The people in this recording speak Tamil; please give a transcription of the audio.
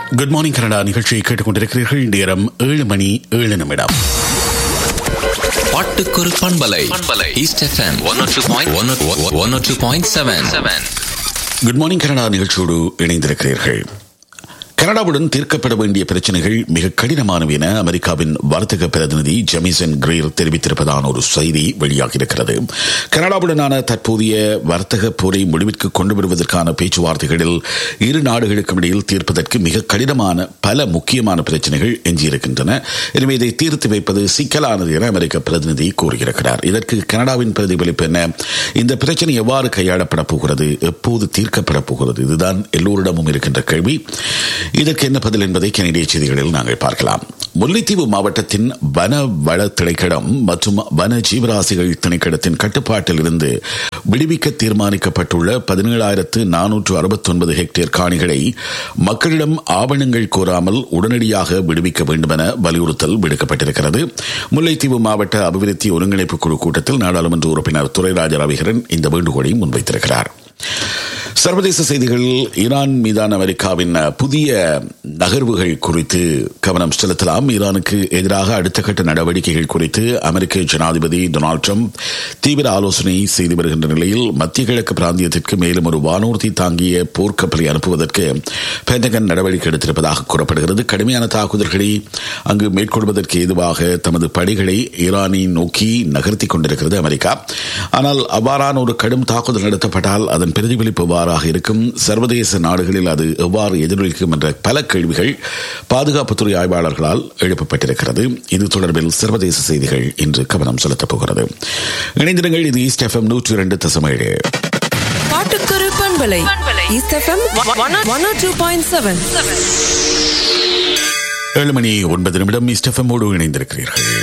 குட் மார்னிங் கனடா நிகழ்ச்சியை கேட்டுக்கொண்டிருக்கிறீர்கள் நேரம் ஏழு மணி ஏழு நிமிடம் பாட்டுக்கொரு பண்பலை பண்பலை East FM one two point one two point seven seven good morning Canada நிகழ்ச்சியோடு இணைந்திருக்கிறீர்கள் கனடாவுடன் தீர்க்கப்பட வேண்டிய பிரச்சனைகள் மிக கடினமானவை என அமெரிக்காவின் வர்த்தக பிரதிநிதி ஜெமிசன் கிரீர் தெரிவித்திருப்பதான ஒரு செய்தி வெளியாகியிருக்கிறது கனடாவுடனான தற்போதைய வர்த்தக போரை முடிவிற்கு கொண்டு வருவதற்கான பேச்சுவார்த்தைகளில் இரு நாடுகளுக்கும் இடையில் தீர்ப்பதற்கு மிக கடினமான பல முக்கியமான பிரச்சனைகள் எஞ்சியிருக்கின்றன எனவே இதை தீர்த்து வைப்பது சிக்கலானது என அமெரிக்க பிரதிநிதி கூறியிருக்கிறார் இதற்கு கனடாவின் பிரதிபலிப்பு என்ன இந்த பிரச்சனை எவ்வாறு கையாளப்பட போகிறது எப்போது தீர்க்கப்பட போகிறது இதுதான் எல்லோரிடமும் இருக்கின்ற கேள்வி இதற்கு என்ன பதில் என்பதை கனடிய செய்திகளில் நாங்கள் பார்க்கலாம் முல்லைத்தீவு மாவட்டத்தின் வன வள திணைக்களம் மற்றும் வன ஜீவராசிகள் திணைக்களத்தின் கட்டுப்பாட்டில் இருந்து விடுவிக்க தீர்மானிக்கப்பட்டுள்ள பதினேழாயிரத்து நானூற்று அறுபத்தி ஒன்பது ஹெக்டேர் காணிகளை மக்களிடம் ஆவணங்கள் கோராமல் உடனடியாக விடுவிக்க வேண்டும் என வலியுறுத்தல் விடுக்கப்பட்டிருக்கிறது முல்லைத்தீவு மாவட்ட அபிவிருத்தி ஒருங்கிணைப்பு குழு கூட்டத்தில் நாடாளுமன்ற உறுப்பினர் துரைராஜ ரவிகரன் இந்த வேண்டுகோளை முன்வைத்திருக்கிறார் சர்வதேச செய்திகளில் ஈரான் மீதான அமெரிக்காவின் புதிய நகர்வுகள் குறித்து கவனம் செலுத்தலாம் ஈரானுக்கு எதிராக அடுத்த கட்ட நடவடிக்கைகள் குறித்து அமெரிக்க ஜனாதிபதி டொனால்டு ட்ரம்ப் தீவிர ஆலோசனை செய்து வருகின்ற நிலையில் மத்திய கிழக்கு பிராந்தியத்திற்கு மேலும் ஒரு வானூர்தி தாங்கிய போர்க்கப்பலை அனுப்புவதற்கு பென்டகன் நடவடிக்கை எடுத்திருப்பதாக கூறப்படுகிறது கடுமையான தாக்குதல்களை அங்கு மேற்கொள்வதற்கு ஏதுவாக தமது படைகளை ஈரானை நோக்கி நகர்த்தி கொண்டிருக்கிறது அமெரிக்கா ஆனால் அவ்வாறான ஒரு கடும் தாக்குதல் நடத்தப்பட்டால் அதன் பிரதிபலிப்பு எவ்வாறாக இருக்கும் சர்வதேச நாடுகளில் அது எவ்வாறு எதிரொலிக்கும் என்ற பல கேள்விகள் பாதுகாப்புத்துறை ஆய்வாளர்களால் எழுப்பப்பட்டிருக்கிறது இது தொடர்பில் சர்வதேச செய்திகள் இன்று கவனம் செலுத்தப் போகிறது இணைந்திருங்கள் இது ஈஸ்ட் எஃப்எம் நூற்றி இரண்டு தசமேழு பாட்டுக்கொரு பண்பலை East FM one two point seven ஏழு மணி ஒன்பது நிமிடம் ஈஸ்ட் எஃப்எம்மோடு இணைந்திருக்கிறீர்கள்